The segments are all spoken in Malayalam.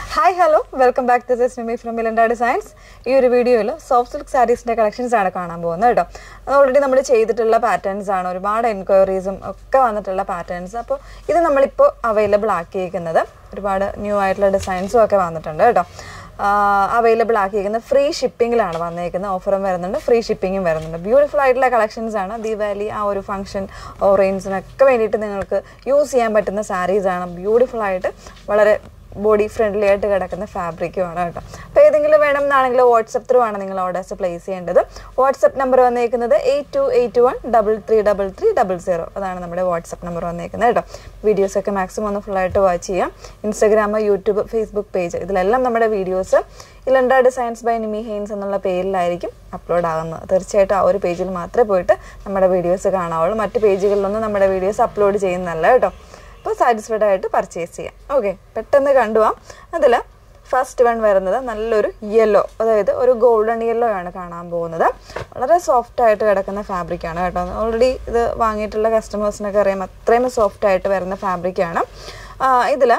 hi hello welcome back to this from മിലൻഡ ഡിസൈൻസ് ഈ ഒരു വീഡിയോയിൽ സോഫ്റ്റ് സിൽക്ക് സാരീസിൻ്റെ കളക്ഷൻസ് ആണ് കാണാൻ പോകുന്നത് കേട്ടോ അത് ഓൾറെഡി നമ്മൾ ചെയ്തിട്ടുള്ള പാറ്റേൺസ് ആണ് ഒരുപാട് എൻക്വയറീസും ഒക്കെ വന്നിട്ടുള്ള പാറ്റേൺസ് അപ്പോൾ ഇത് നമ്മളിപ്പോൾ അവൈലബിൾ ആക്കിയിരിക്കുന്നത് ഒരുപാട് ന്യൂ ആയിട്ടുള്ള ഡിസൈൻസും ഒക്കെ വന്നിട്ടുണ്ട് കേട്ടോ അവൈലബിൾ ആക്കിയിരിക്കുന്നത് ഫ്രീ ഷിപ്പിങ്ങിലാണ് വന്നേക്കുന്നത് ഓഫറും വരുന്നുണ്ട് ഫ്രീ ഷിപ്പിങ്ങും വരുന്നുണ്ട് ബ്യൂട്ടിഫുൾ ആയിട്ടുള്ള കളക്ഷൻസ് ആണ് ദീപാവലി ആ ഒരു ഫംഗ്ഷൻ ഓറേഞ്ചിനൊക്കെ വേണ്ടിയിട്ട് നിങ്ങൾക്ക് യൂസ് ചെയ്യാൻ പറ്റുന്ന സാരീസ് ആണ് ബ്യൂട്ടിഫുൾ ആയിട്ട് വളരെ ബോഡി ഫ്രണ്ട്ലി ആയിട്ട് കിടക്കുന്ന ഫാബ്രിക്കുമാണ് കേട്ടോ അപ്പോൾ ഏതെങ്കിലും വേണം എന്നാണെങ്കിൽ വാട്സപ്പ് ത്രൂ ആണ് നിങ്ങൾ ഓർഡേഴ്സ് പ്ലേസ് ചെയ്യേണ്ടത് വാട്സപ്പ് നമ്പർ വന്നേക്കുന്നത് eight two eight one double three double three double zero അതാണ് നമ്മുടെ വാട്സപ്പ് നമ്പർ വന്നേക്കുന്നത് കേട്ടോ വീഡിയോസൊക്കെ മാക്സിമം ഒന്ന് ഫുള്ളായിട്ട് വാച്ച് ചെയ്യാം ഇൻസ്റ്റാഗ്രാം യൂട്യൂബ് ഫേസ്ബുക്ക് പേജ് ഇതിലെല്ലാം നമ്മുടെ വീഡിയോസ് ഇലണ്ട ഡിസൈൻസ് ബൈ നിമി ഹെയിൻസ് എന്നുള്ള പേരിലായിരിക്കും അപ്ലോഡ് ആകുന്നത് തീർച്ചയായിട്ടും ആ ഒരു പേജിൽ മാത്രമേ പോയിട്ട് നമ്മുടെ വീഡിയോസ് കാണാവുള്ളൂ മറ്റ് പേജുകളിലൊന്നും നമ്മുടെ വീഡിയോസ് അപ്ലോഡ് ചെയ്യുന്നതല്ല കേട്ടോ അപ്പോൾ സാറ്റിസ്ഫൈഡ് ആയിട്ട് പർച്ചേസ് ചെയ്യാം ഓക്കെ പെട്ടെന്ന് കണ്ടുപോകാം അതിൽ ഫസ്റ്റ് വൺ വരുന്നത് നല്ലൊരു യെല്ലോ അതായത് ഒരു ഗോൾഡൻ യെല്ലോ ആണ് കാണാൻ പോകുന്നത് വളരെ സോഫ്റ്റ് ആയിട്ട് കിടക്കുന്ന ഫാബ്രിക്കാണ് കേട്ടോ ഓൾറെഡി ഇത് വാങ്ങിയിട്ടുള്ള കസ്റ്റമേഴ്സിനൊക്കെ അറിയാം അത്രയും സോഫ്റ്റ് ആയിട്ട് വരുന്ന ഫാബ്രിക്കാണ് ഇതിൽ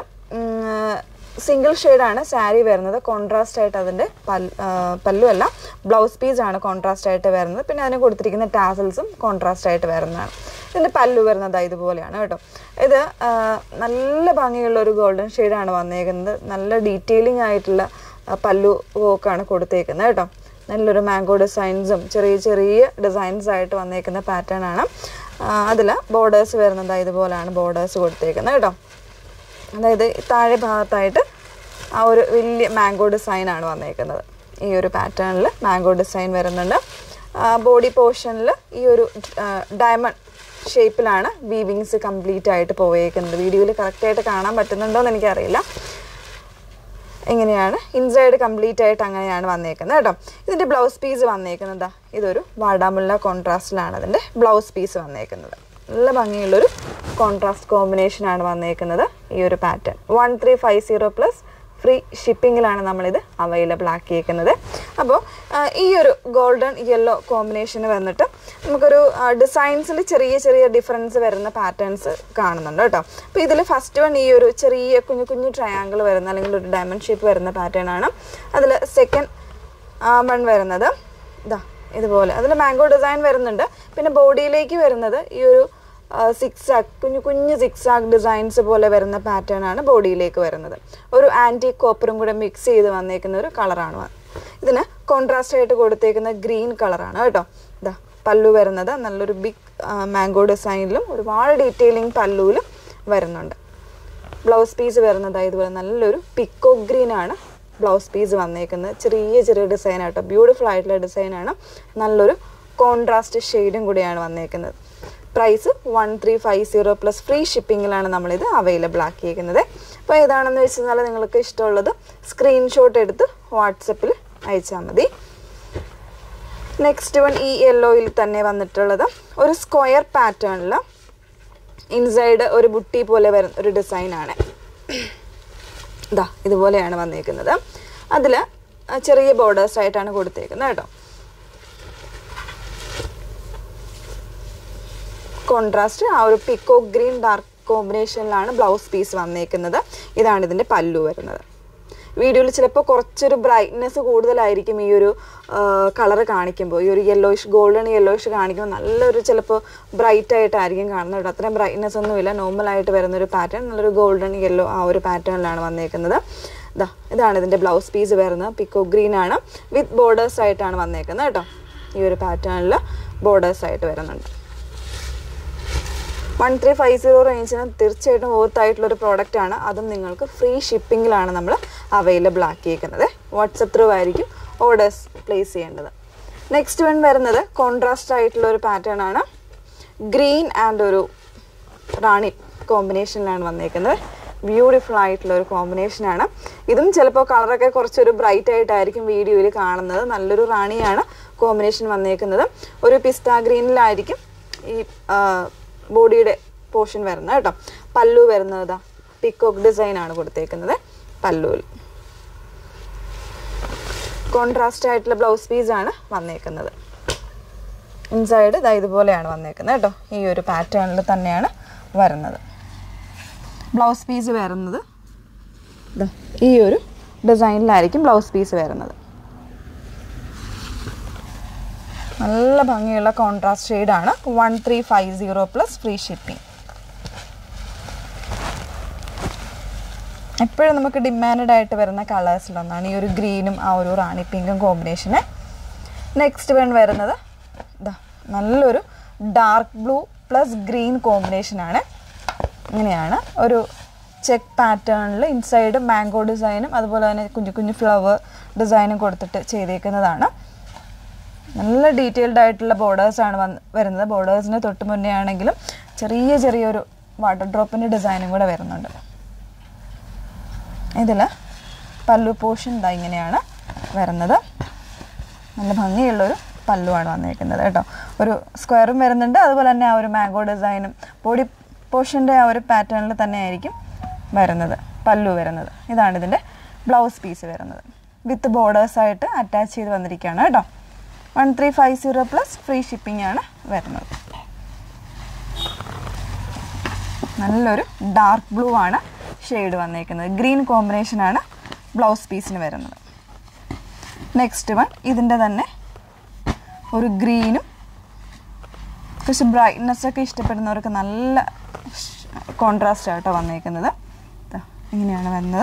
സിംഗിൾ ഷെയ്ഡാണ് സാരി വരുന്നത് കോൺട്രാസ്റ്റ് ആയിട്ട് അതിൻ്റെ പൽ പല്ലു അല്ല ബ്ലൗസ് പീസ് ആണ് കോൺട്രാസ്റ്റ് ആയിട്ട് വരുന്നത് പിന്നെ അതിന് കൊടുത്തിരിക്കുന്ന ടാസൽസും കോൺട്രാസ്റ്റ് ആയിട്ട് വരുന്നതാണ് ഇതിൻ്റെ പല്ലു വരുന്നത് ഇതുപോലെയാണ് കേട്ടോ ഇത് നല്ല ഭംഗിയുള്ള ഒരു ഗോൾഡൻ ഷെയ്ഡാണ് വന്നേക്കുന്നത് നല്ല ഡീറ്റെയിലിംഗ് ആയിട്ടുള്ള പല്ലു വോക്കാണ് കൊടുത്തേക്കുന്നത് കേട്ടോ നല്ലൊരു മാംഗോ ഡിസൈൻസും ചെറിയ ചെറിയ ഡിസൈൻസ് ആയിട്ട് വന്നേക്കുന്ന പാറ്റേൺ ആണ് അതിൽ ബോർഡേഴ്സ് വരുന്നത് ഇതുപോലെയാണ് ബോർഡേഴ്സ് കൊടുത്തേക്കുന്നത് കേട്ടോ അതായത് താഴെ ഭാഗത്തായിട്ട് ആ ഒരു വലിയ മാംഗോ ഡിസൈനാണ് വന്നേക്കുന്നത് ഈ ഒരു പാറ്റേണിൽ മാംഗോ ഡിസൈൻ വരുന്നുണ്ട് ബോഡി പോർഷനിൽ ഈ ഒരു ഡയമണ്ട് ഷേപ്പിലാണ് വീവിങ്സ് കംപ്ലീറ്റ് ആയിട്ട് പോയേക്കുന്നത് വീഡിയോയിൽ കറക്റ്റായിട്ട് കാണാൻ പറ്റുന്നുണ്ടോ എന്ന് എനിക്കറിയില്ല ഇങ്ങനെയാണ് ഇൻസൈഡ് കംപ്ലീറ്റ് ആയിട്ട് അങ്ങനെയാണ് വന്നേക്കുന്നത് കേട്ടോ ഇതിൻ്റെ ബ്ലൗസ് പീസ് വന്നേക്കുന്നത് ഇതൊരു വാടാമുള്ള കോൺട്രാസ്റ്റിലാണ് അതിൻ്റെ ബ്ലൗസ് പീസ് വന്നേക്കുന്നത് നല്ല ഭംഗിയുള്ളൊരു കോൺട്രാസ്റ്റ് കോമ്പിനേഷനാണ് വന്നേക്കുന്നത് ഈ ഒരു pattern one three five zero plus free ഷിപ്പിങ്ങിലാണ് നമ്മളിത് അവൈലബിൾ ആക്കിയേക്കുന്നത് അപ്പോൾ ഈ ഒരു ഗോൾഡൻ യെല്ലോ കോമ്പിനേഷന് വന്നിട്ട് നമുക്കൊരു ഡിസൈൻസിൽ ചെറിയ ചെറിയ ഡിഫറൻസ് വരുന്ന പാറ്റേൺസ് കാണുന്നുണ്ട് കേട്ടോ അപ്പോൾ ഇതിൽ ഫസ്റ്റ് വൺ ഈ ഒരു ചെറിയ കുഞ്ഞു കുഞ്ഞു ട്രയാങ്കിൾ വരുന്ന അല്ലെങ്കിൽ ഒരു ഡയമണ്ട് ഷേപ്പ് വരുന്ന പാറ്റേൺ ആണ് അതിൽ സെക്കൻഡ് വൺ വരുന്നത് ഇതാ ഇതുപോലെ അതിൽ മാംഗോ ഡിസൈൻ വരുന്നുണ്ട് പിന്നെ ബോഡിയിലേക്ക് വരുന്നത് ഈ ഒരു സിക്സ് ആക്ക് കുഞ്ഞു കുഞ്ഞു സിക്സ് ആക്ക് ഡിസൈൻസ് പോലെ വരുന്ന പാറ്റേൺ ആണ് ബോഡിയിലേക്ക് വരുന്നത് ഒരു ആൻറ്റി കോപ്പറും കൂടെ മിക്സ് ചെയ്ത് വന്നേക്കുന്ന ഒരു കളറാണ് ഇതിന് കോൺട്രാസ്റ്റ് ആയിട്ട് കൊടുത്തേക്കുന്ന ഗ്രീൻ കളറാണ് കേട്ടോ ഇതാ പല്ലു വരുന്നത് നല്ലൊരു ബിഗ് മാംഗോ ഡിസൈനിലും ഒരുപാട് ഡീറ്റെയിലിംഗ് പല്ലുവിലും വരുന്നുണ്ട് ബ്ലൗസ് പീസ് വരുന്നത് ഇതുപോലെ നല്ലൊരു പിക്കോ ഗ്രീൻ ആണ് ബ്ലൗസ് പീസ് വന്നേക്കുന്നത് ചെറിയ ചെറിയ ഡിസൈൻ ആട്ടോ ബ്യൂട്ടിഫുൾ ആയിട്ടുള്ള ഡിസൈനാണ് നല്ലൊരു കോൺട്രാസ്റ്റ് ഷെയ്ഡും കൂടിയാണ് വന്നേക്കുന്നത് price one three five zero plus free ഷിപ്പിങ്ങിലാണ് നമ്മളിത് അവൈലബിൾ ആക്കിയിരിക്കുന്നത് അപ്പോൾ ഏതാണെന്ന് വെച്ച് കഴിഞ്ഞാൽ നിങ്ങൾക്ക് ഇഷ്ടമുള്ളത് സ്ക്രീൻഷോട്ട് എടുത്ത് വാട്സപ്പിൽ അയച്ചാൽ മതി നെക്സ്റ്റ് വൺ ഈ യെല്ലോയിൽ തന്നെ വന്നിട്ടുള്ളത് ഒരു സ്ക്വയർ പാറ്റേണിൽ ഇൻസൈഡ് ഒരു ബുട്ടി പോലെ വരുന്ന ഒരു ഡിസൈനാണ് ഇതാ ഇതുപോലെയാണ് വന്നേക്കുന്നത് അതിൽ ചെറിയ ബോർഡേഴ്സ് ആയിട്ടാണ് കൊടുത്തേക്കുന്നത് കേട്ടോ കോൺട്രാസ്റ്റ് ആ ഒരു പിക്കോ ഗ്രീൻ ഡാർക്ക് കോമ്പിനേഷനിലാണ് ബ്ലൗസ് പീസ് വന്നേക്കുന്നത് ഇതാണ് ഇതിൻ്റെ പല്ലു വരുന്നത് വീഡിയോയിൽ ചിലപ്പോൾ കുറച്ചൊരു ബ്രൈറ്റ്നെസ് കൂടുതലായിരിക്കും ഈ ഒരു കളർ കാണിക്കുമ്പോൾ ഈ ഒരു യെല്ലോയിഷ് ഗോൾഡൻ യെല്ലോയിഷ് കാണിക്കുമ്പോൾ നല്ലൊരു ചിലപ്പോൾ ബ്രൈറ്റ് ആയിട്ടായിരിക്കും കാണുന്നത് കേട്ടോ അത്രയും ബ്രൈറ്റ്നെസ് ഒന്നുമില്ല നോർമലായിട്ട് വരുന്നൊരു പാറ്റേൺ നല്ലൊരു ഗോൾഡൻ യെല്ലോ ആ ഒരു പാറ്റേണിലാണ് വന്നേക്കുന്നത് ഇതാ ഇതാണ് ഇതിൻ്റെ ബ്ലൗസ് പീസ് വരുന്നത് പിക്കോ ഗ്രീൻ ആണ് വിത്ത് ബോർഡേഴ്സ് ആയിട്ടാണ് വന്നേക്കുന്നത് കേട്ടോ ഈ ഒരു പാറ്റേണിൽ ബോർഡേഴ്സ് ആയിട്ട് വരുന്നുണ്ട് വൺ ത്രീ ഫൈവ് സീറോ റേഞ്ചിന് തീർച്ചയായിട്ടും വർത്ത് ആയിട്ടുള്ളൊരു പ്രോഡക്റ്റ് ആണ് അതും നിങ്ങൾക്ക് ഫ്രീ ഷിപ്പിങ്ങിലാണ് നമ്മൾ അവൈലബിൾ ആക്കിയേക്കുന്നത് വാട്സപ്പ് ത്രൂ ആയിരിക്കും ഓർഡേഴ്സ് പ്ലേസ് ചെയ്യേണ്ടത് നെക്സ്റ്റ് വൺ വരുന്നത് കോൺട്രാസ്റ്റ് ആയിട്ടുള്ള ഒരു പാറ്റേൺ ആണ് ഗ്രീൻ ആൻഡ് ഒരു റാണി കോമ്പിനേഷനിലാണ് വന്നേക്കുന്നത് ബ്യൂട്ടിഫുൾ ആയിട്ടുള്ള ഒരു കോമ്പിനേഷനാണ് ഇതും ചിലപ്പോൾ കളറൊക്കെ കുറച്ചൊരു ബ്രൈറ്റ് ആയിട്ടായിരിക്കും വീഡിയോയിൽ കാണുന്നത് നല്ലൊരു റാണിയാണ് കോമ്പിനേഷൻ വന്നേക്കുന്നത് ഒരു പിസ്ത ഗ്രീനിലായിരിക്കും ഈ ബോഡിയുടെ പോർഷൻ വരുന്നത് കേട്ടോ പല്ലു വരുന്നത് പിക്കോക്ക് ഡിസൈൻ ആണ് കൊടുത്തേക്കുന്നത് പല്ലുവിൽ കോൺട്രാസ്റ്റ് ആയിട്ടുള്ള ബ്ലൗസ് പീസ് ആണ് വന്നേക്കുന്നത് ഇൻസൈഡ് ഇതാ ഇതുപോലെയാണ് വന്നേക്കുന്നത് കേട്ടോ ഈ ഒരു പാറ്റേണിൽ തന്നെയാണ് വരുന്നത് ബ്ലൗസ് പീസ് വരുന്നത് ദാ ഈ ഒരു ഡിസൈനിലായിരിക്കും ബ്ലൗസ് പീസ് വരുന്നത് നല്ല ഭംഗിയുള്ള കോൺട്രാസ്റ്റ് ഷെയ്ഡാണ് one three five zero plus free shipping എപ്പോഴും നമുക്ക് ഡിമാൻഡ് ആയിട്ട് വരുന്ന കളേഴ്സിലൊന്നാണ് ഈ ഒരു ഗ്രീനും ആ ഒരു റാണി പിങ്കും കോമ്പിനേഷന് നെക്സ്റ്റ് വൺ വരുന്നത് ഇതാ നല്ലൊരു ഡാർക്ക് ബ്ലൂ പ്ലസ് ഗ്രീൻ കോമ്പിനേഷനാണ് ഇങ്ങനെയാണ് ഒരു ചെക്ക് പാറ്റേണിൽ ഇൻസൈഡ് മാംഗോ ഡിസൈനും അതുപോലെ തന്നെ കുഞ്ഞു കുഞ്ഞു ഫ്ലവർ ഡിസൈനും കൊടുത്തിട്ട് ചെയ്തേക്കുന്നതാണ് നല്ല ഡീറ്റെയിൽഡ് ആയിട്ടുള്ള ബോർഡേഴ്സാണ് വന്ന് വരുന്നത് ബോർഡേഴ്സിന് തൊട്ട് മുന്നേ ആണെങ്കിലും ചെറിയ ചെറിയൊരു വാട്ടർ ഡ്രോപ്പിൻ്റെ ഡിസൈനും കൂടെ വരുന്നുണ്ട് ഇതിൽ പല്ലു പോർഷൻ ഇതാ ഇങ്ങനെയാണ് വരുന്നത് നല്ല ഭംഗിയുള്ളൊരു പല്ലുവാണ് വന്നിരിക്കുന്നത് കേട്ടോ ഒരു സ്ക്വയറും വരുന്നുണ്ട് അതുപോലെ തന്നെ ആ ഒരു മാംഗോ ഡിസൈനും ബോഡി പോർഷൻ്റെ ആ ഒരു പാറ്റേണിൽ തന്നെ ആയിരിക്കും വരുന്നത് പല്ലു വരുന്നത് ഇതാണ് ഇതിൻ്റെ ബ്ലൗസ് പീസ് വരുന്നത് വിത്ത് ബോർഡേഴ്സായിട്ട് അറ്റാച്ച് ചെയ്ത് വന്നിരിക്കുകയാണ് കേട്ടോ one three five zero plus free shipping ആണ് വരുന്നത് നല്ലൊരു ഡാർക്ക് ബ്ലൂ ആണ് ഷെയ്ഡ് വന്നേക്കുന്നത് ഗ്രീൻ കോമ്പിനേഷനാണ് ബ്ലൗസ് പീസിന് വരുന്നത് നെക്സ്റ്റ് വൺ ഇതിൻ്റെ തന്നെ ഒരു ഗ്രീനും കുറച്ച് ബ്രൈറ്റ്നെസ് ഒക്കെ ഇഷ്ടപ്പെടുന്നവർക്ക് നല്ല കോൺട്രാസ്റ്റ് ആയിട്ടോ വന്നേക്കുന്നത് ദാ ഇങ്ങനെയാണ് വരുന്നത്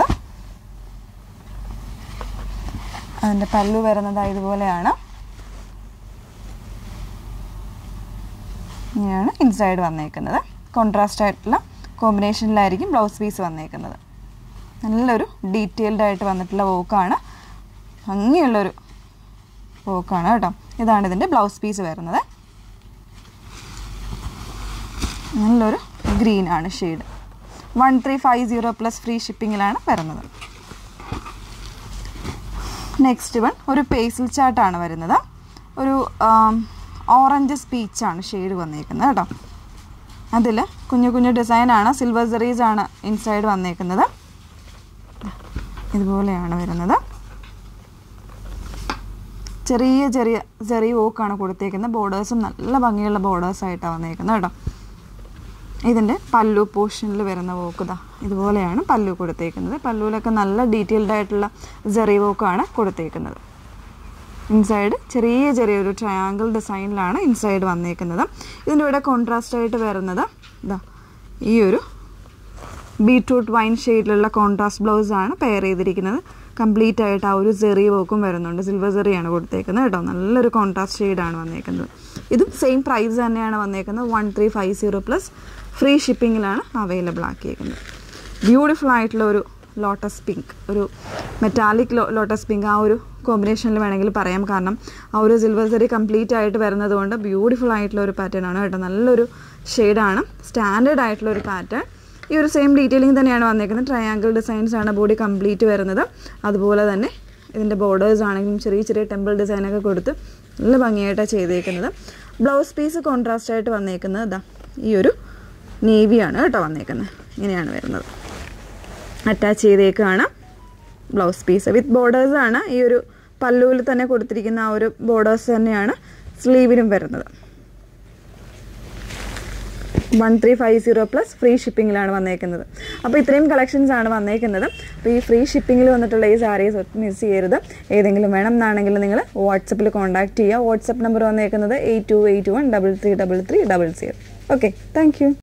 അതിൻ്റെ പല്ലു വരുന്നത് ഇതുപോലെയാണ് ഇങ്ങനെയാണ് ഇൻസൈഡ് വന്നേക്കുന്നത് കോൺട്രാസ്റ്റ് ആയിട്ടുള്ള കോമ്പിനേഷനിലായിരിക്കും ബ്ലൗസ് പീസ് വന്നേക്കുന്നത് നല്ലൊരു ഡീറ്റെയിൽഡ് ആയിട്ട് വന്നിട്ടുള്ള വോക്കാണ് ഭംഗിയുള്ളൊരു വോക്കാണ് കേട്ടോ ഇതാണ് ഇതിൻ്റെ ബ്ലൗസ് പീസ് വരുന്നത് നല്ലൊരു ഗ്രീൻ ആണ് shade one three five zero plus free ഷിപ്പിങ്ങിലാണ് വരുന്നത് നെക്സ്റ്റ് വൺ ഒരു പേസിൽ ചാർട്ടാണ് വരുന്നത് ഒരു ഓറഞ്ച് സ്പീച്ചാണ് ഷെയ്ഡ് വന്നേക്കുന്നത് കേട്ടോ അതിൽ കുഞ്ഞു കുഞ്ഞു ഡിസൈനാണ് സിൽവർ സെറീസ് ആണ് ഇൻസൈഡ് വന്നേക്കുന്നത് ഇതുപോലെയാണ് വരുന്നത് ചെറിയ ചെറിയ ചെറിയ ഓക്കാണ് കൊടുത്തേക്കുന്നത് ബോർഡേഴ്സും നല്ല ഭംഗിയുള്ള ബോർഡേഴ്സ് ആയിട്ടാണ് വന്നേക്കുന്നത് കേട്ടോ ഇതിൻ്റെ പല്ലു പോർഷനിൽ വരുന്ന വോക്ക് ഇതാ ഇതുപോലെയാണ് പല്ലു കൊടുത്തേക്കുന്നത് പല്ലുവിലൊക്കെ നല്ല ഡീറ്റെയിൽഡ് ആയിട്ടുള്ള ജെറി വോക്കാണ് കൊടുത്തേക്കുന്നത് ഇൻസൈഡ് ചെറിയ ചെറിയൊരു ട്രയാങ്കിൾ ഡിസൈനിലാണ് ഇൻസൈഡ് വന്നേക്കുന്നത് ഇതിൻ്റെ ഇവിടെ കോൺട്രാസ്റ്റ് ആയിട്ട് വരുന്നത് ഇതാ ഈ ഒരു ബീട്രൂട്ട് വൈൻ ഷെയ്ഡിലുള്ള കോൺട്രാസ്റ്റ് ബ്ലൗസ് ആണ് പെയർ ചെയ്തിരിക്കുന്നത് കംപ്ലീറ്റ് ആയിട്ട് ആ ഒരു ചെറി വർക്കും വരുന്നുണ്ട് സിൽവർ ചെറിയാണ് കൊടുത്തേക്കുന്നത് കേട്ടോ നല്ലൊരു കോൺട്രാസ്റ്റ് ഷെയ്ഡാണ് വന്നേക്കുന്നത് ഇതും സെയിം പ്രൈസ് തന്നെയാണ് വന്നേക്കുന്നത് one three five zero plus free ഷിപ്പിങ്ങിലാണ് അവൈലബിൾ ആക്കിയേക്കുന്നത് ബ്യൂട്ടിഫുൾ ആയിട്ടുള്ള ഒരു ലോട്ടസ് പിങ്ക് ഒരു മെറ്റാലിക് ലോട്ടസ് പിങ്ക് ആ ഒരു കോമ്പിനേഷനിൽ വേണമെങ്കിൽ പറയാം കാരണം ആ ഒരു സിൽവർ സെറി കംപ്ലീറ്റ് ആയിട്ട് വരുന്നത് കൊണ്ട് ബ്യൂട്ടിഫുൾ ആയിട്ടുള്ള ഒരു പാറ്റേൺ ആണ് കേട്ടോ നല്ലൊരു ഷെയ്ഡാണ് സ്റ്റാൻഡേർഡ് ആയിട്ടുള്ള ഒരു പാറ്റേൺ ഈ ഒരു സെയിം ഡീറ്റെയിലിംഗ് തന്നെയാണ് വന്നേക്കുന്നത് ട്രയാങ്കിൾ ഡിസൈൻസ് ആണ് ബോഡി കംപ്ലീറ്റ് വരുന്നത് അതുപോലെ തന്നെ ഇതിൻ്റെ ബോർഡേഴ്സ് ആണെങ്കിലും ചെറിയ ചെറിയ ടെമ്പിൾ ഡിസൈനൊക്കെ കൊടുത്ത് നല്ല ഭംഗിയായിട്ടാണ് ചെയ്തേക്കുന്നത് ബ്ലൗസ് പീസ് കോൺട്രാസ്റ്റ് ആയിട്ട് വന്നേക്കുന്നത് ഇതാ ഈ ഒരു നേവിയാണ് കേട്ടോ വന്നേക്കുന്നത് ഇങ്ങനെയാണ് വരുന്നത് അറ്റാച്ച് ചെയ്തേക്കാണ് ബ്ലൗസ് പീസ് വിത്ത് ബോർഡേഴ്സ് ആണ് ഈ ഒരു പല്ലുവിൽ തന്നെ കൊടുത്തിരിക്കുന്ന ആ ഒരു ബോർഡേഴ്സ് തന്നെയാണ് സ്ലീവിനും വരുന്നത് one three five zero plus free ഷിപ്പിങ്ങിലാണ് വന്നേക്കുന്നത് അപ്പോൾ ഇത്രയും കളക്ഷൻസ് ആണ് വന്നേക്കുന്നത് അപ്പോൾ ഈ ഫ്രീ ഷിപ്പിങ്ങിൽ വന്നിട്ടുള്ള ഈ സാരീസ് മിസ് ചെയ്യരുത് ഏതെങ്കിലും വേണം എന്നാണെങ്കിൽ നിങ്ങൾ വാട്സപ്പിൽ കോൺടാക്ട് ചെയ്യുക വാട്സപ്പ് നമ്പർ വന്നേക്കുന്നത് eight two eight one double three double three double zero okay thank U